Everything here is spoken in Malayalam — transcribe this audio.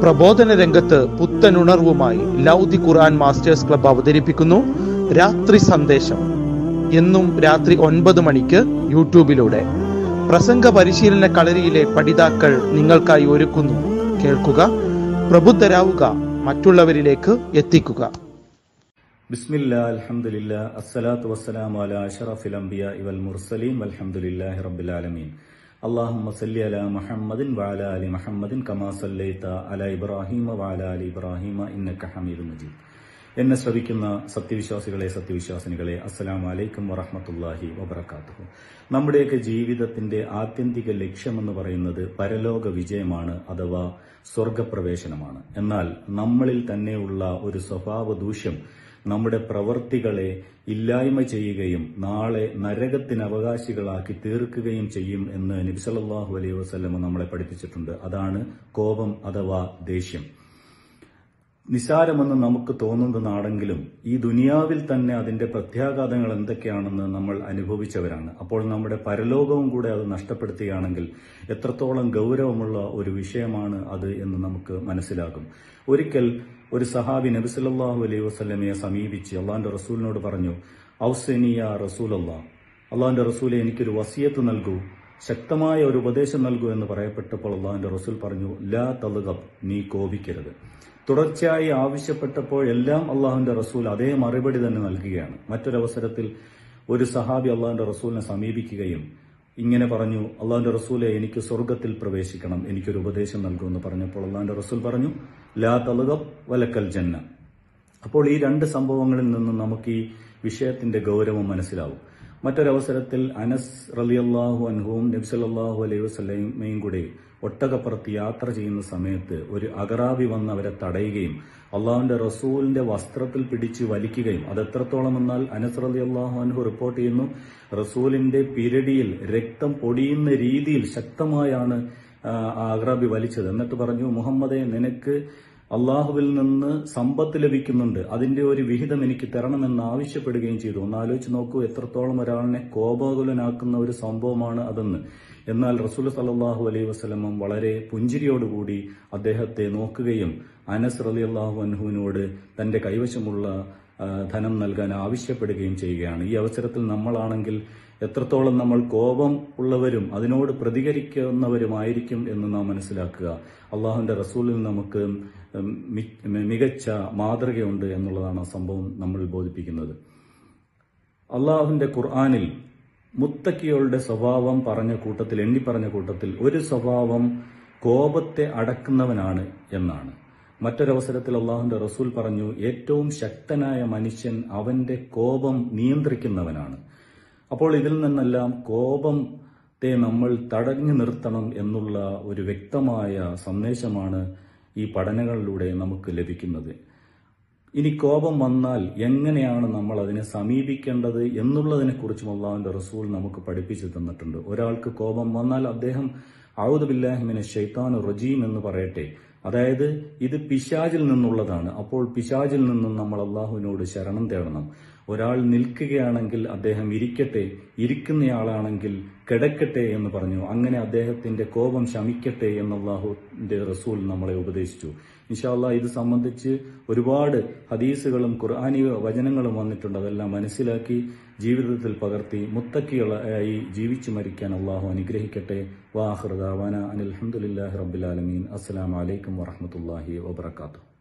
പ്രബോധന രംഗത്ത് പുത്തനുണർവുമായി ലൗദി ഖുർആൻ മാസ്റ്റേഴ്സ് ക്ലബ്ബ് അവതരിപ്പിക്കുന്നു രാത്രി സന്ദേശം എന്നും രാത്രി ഒൻപത് മണിക്ക് യൂട്യൂബിലൂടെ പ്രസംഗ പരിശീലന കളരിയിലെ പഠിതാക്കൾ നിങ്ങൾക്കായി ഒരുക്കുന്നു കേൾക്കുക പ്രബുദ്ധരാവുക മറ്റുള്ളവരിലേക്ക് എത്തിക്കുക ബിസ്മില്ല അൽഹംദുലില്ല അസ്സലാത്തു വസ്സലാമു അലാ അഷ്റഫിൽ അംബിയ ഇവൽ മുർസലീൻ വൽഹംദുലില്ലാഹി റബ്ബിൽ ആലമീൻ അല്ലാഹുമ്മ സല്ലി അലാ മുഹമ്മദിൻ വഅലാ അലി മുഹമ്മദിൻ കമാ സല്ലൈത അലാ ഇബ്രാഹീമ വഅലാ അലി ഇബ്രാഹീമ ഇന്നക ഹമീദും മജീദ് എന്നെ ശ്രവിക്കുന്ന സത്യവിശ്വാസികളെ സത്യവിശ്വാസിനികളെ അസ്സലാമു അലൈക്കും വറഹ്മത്തുള്ളാഹി വബറകാതുഹു നമ്മുടെയൊക്കെ ജീവിതത്തിന്റെ ആത്യന്തിക ലക്ഷ്യമെന്ന് പറയുന്നത് പരലോക വിജയമാണ് അഥവാ സ്വർഗപ്രവേശനമാണ് എന്നാൽ നമ്മളിൽ തന്നെയുള്ള ഒരു സ്വഭാവ ദൂഷ്യം നമ്മുടെ പ്രവർത്തികളെ ഇല്ലായ്മ ചെയ്യുകയും നാളെ നരകത്തിന് അവകാശികളാക്കി തീർക്കുകയും ചെയ്യും എന്ന് നബിസല്ലാഹു അലൈഹി വസ്ലമ നമ്മളെ പഠിപ്പിച്ചിട്ടുണ്ട് അതാണ് കോപം അഥവാ ദേഷ്യം നിസാരമെന്ന് നമുക്ക് തോന്നുന്നതാണെങ്കിലും ഈ ദുനിയാവിൽ തന്നെ അതിന്റെ പ്രത്യാഘാതങ്ങൾ എന്തൊക്കെയാണെന്ന് നമ്മൾ അനുഭവിച്ചവരാണ് അപ്പോൾ നമ്മുടെ പരലോകവും കൂടെ അത് നഷ്ടപ്പെടുത്തുകയാണെങ്കിൽ എത്രത്തോളം ഗൗരവമുള്ള ഒരു വിഷയമാണ് അത് എന്ന് നമുക്ക് മനസ്സിലാകും ഒരിക്കൽ ഒരു സഹാബി നബിസല്ലാഹു അലൈഹി വസ്ലമയെ സമീപിച്ച് അള്ളാന്റെ റസൂലിനോട് പറഞ്ഞു ഔസനിയ റസൂൽ അള്ളാഹ് അള്ളാഹിന്റെ റസൂലെ എനിക്കൊരു വസിയത്ത് നൽകൂ ശക്തമായ ഒരു ഉപദേശം നൽകൂ എന്ന് പറയപ്പെട്ടപ്പോൾ അള്ളാഹിന്റെ റസൂൽ പറഞ്ഞു ലാ തളുകബ് നീ കോപിക്കരുത് തുടർച്ചയായി ആവശ്യപ്പെട്ടപ്പോൾ എല്ലാം അള്ളാഹുന്റെ റസൂൽ അതേ മറുപടി തന്നെ നൽകുകയാണ് മറ്റൊരവസരത്തിൽ ഒരു സഹാബി അള്ളാഹുന്റെ റസൂലിനെ സമീപിക്കുകയും ഇങ്ങനെ പറഞ്ഞു അള്ളാഹുന്റെ റസൂലെ എനിക്ക് സ്വർഗത്തിൽ പ്രവേശിക്കണം എനിക്കൊരു ഉപദേശം നൽകുമെന്ന് പറഞ്ഞപ്പോൾ അള്ളാഹുന്റെ റസൂൽ പറഞ്ഞു ലാ തളുകബ് വലക്കൽ ജന്ന അപ്പോൾ ഈ രണ്ട് സംഭവങ്ങളിൽ നിന്നും നമുക്ക് ഈ വിഷയത്തിന്റെ ഗൗരവം മനസ്സിലാവും മറ്റൊരവസരത്തിൽ അനസ് റലിയല്ലാഹു അൻഹുവും നബ്സല്ലാഹു അലൈഹി വസ്ലമയും കൂടെ ഒട്ടകപ്പുറത്ത് യാത്ര ചെയ്യുന്ന സമയത്ത് ഒരു അഗറാബി വന്ന് അവരെ തടയുകയും അള്ളാഹുവിന്റെ റസൂലിന്റെ വസ്ത്രത്തിൽ പിടിച്ച് വലിക്കുകയും അത് എത്രത്തോളം എന്നാൽ അനസ് റലി അള്ളാഹു അൻഹു റിപ്പോർട്ട് ചെയ്യുന്നു റസൂലിന്റെ പിരടിയിൽ രക്തം പൊടിയുന്ന രീതിയിൽ ശക്തമായാണ് ആ അഗറാബി വലിച്ചത് എന്നിട്ട് പറഞ്ഞു മുഹമ്മദെ നിനക്ക് അള്ളാഹുവിൽ നിന്ന് സമ്പത്ത് ലഭിക്കുന്നുണ്ട് അതിന്റെ ഒരു വിഹിതം എനിക്ക് തരണമെന്ന് ആവശ്യപ്പെടുകയും ചെയ്തു ഒന്ന് ആലോചിച്ച് നോക്കൂ എത്രത്തോളം ഒരാളിനെ കോപാകുലനാക്കുന്ന ഒരു സംഭവമാണ് അതെന്ന് എന്നാൽ റസൂൽ സല്ലാഹു അലൈഹി വസ്ലമം വളരെ പുഞ്ചിരിയോടുകൂടി അദ്ദേഹത്തെ നോക്കുകയും അനസ് റലി അള്ളാഹു അൻഹുവിനോട് തന്റെ കൈവശമുള്ള ധനം നൽകാൻ ആവശ്യപ്പെടുകയും ചെയ്യുകയാണ് ഈ അവസരത്തിൽ നമ്മളാണെങ്കിൽ എത്രത്തോളം നമ്മൾ കോപം ഉള്ളവരും അതിനോട് പ്രതികരിക്കുന്നവരുമായിരിക്കും എന്ന് നാം മനസ്സിലാക്കുക അള്ളാഹുന്റെ റസൂലിൽ നമുക്ക് മികച്ച മാതൃകയുണ്ട് എന്നുള്ളതാണ് ആ സംഭവം നമ്മൾ ബോധിപ്പിക്കുന്നത് അള്ളാഹുന്റെ ഖുർആാനിൽ മുത്തക്കികളുടെ സ്വഭാവം പറഞ്ഞ കൂട്ടത്തിൽ എണ്ണി പറഞ്ഞ കൂട്ടത്തിൽ ഒരു സ്വഭാവം കോപത്തെ അടക്കുന്നവനാണ് എന്നാണ് മറ്റൊരവസരത്തിൽ അള്ളാഹുന്റെ റസൂൽ പറഞ്ഞു ഏറ്റവും ശക്തനായ മനുഷ്യൻ അവന്റെ കോപം നിയന്ത്രിക്കുന്നവനാണ് അപ്പോൾ ഇതിൽ നിന്നെല്ലാം കോപത്തെ നമ്മൾ തടഞ്ഞു നിർത്തണം എന്നുള്ള ഒരു വ്യക്തമായ സന്ദേശമാണ് ഈ പഠനങ്ങളിലൂടെ നമുക്ക് ലഭിക്കുന്നത് ഇനി കോപം വന്നാൽ എങ്ങനെയാണ് നമ്മൾ അതിനെ സമീപിക്കേണ്ടത് എന്നുള്ളതിനെക്കുറിച്ചും അള്ളാഹുവിന്റെ റസൂൽ നമുക്ക് പഠിപ്പിച്ചു തന്നിട്ടുണ്ട് ഒരാൾക്ക് കോപം വന്നാൽ അദ്ദേഹം ഔദബില്ലാഹിമിനെ ഷെയ്ത്താൻ റജീം എന്ന് പറയട്ടെ അതായത് ഇത് പിശാജിൽ നിന്നുള്ളതാണ് അപ്പോൾ പിശാജിൽ നിന്നും നമ്മൾ അള്ളാഹുവിനോട് ശരണം തേടണം ഒരാൾ നിൽക്കുകയാണെങ്കിൽ അദ്ദേഹം ഇരിക്കട്ടെ ഇരിക്കുന്നയാളാണെങ്കിൽ കിടക്കട്ടെ എന്ന് പറഞ്ഞു അങ്ങനെ അദ്ദേഹത്തിന്റെ കോപം ശമിക്കട്ടെ എന്ന് അള്ളാഹുന്റെ റസൂൽ നമ്മളെ ഉപദേശിച്ചു ഇൻഷാല്ല ഇത് സംബന്ധിച്ച് ഒരുപാട് ഹദീസുകളും ഖുർആാനിക വചനങ്ങളും വന്നിട്ടുണ്ട് അതെല്ലാം മനസ്സിലാക്കി ജീവിതത്തിൽ പകർത്തി മുത്തക്കികളായി ജീവിച്ചു മരിക്കാൻ അള്ളാഹു അനുഗ്രഹിക്കട്ടെ വാഹൃദാവാന അനിൽഹമുല്ലാഹി റബ്ബുലാലമീൻ അസ്സലാമലൈക്കും വറഹമത്തല്ലാഹി വബർക്കാത്തു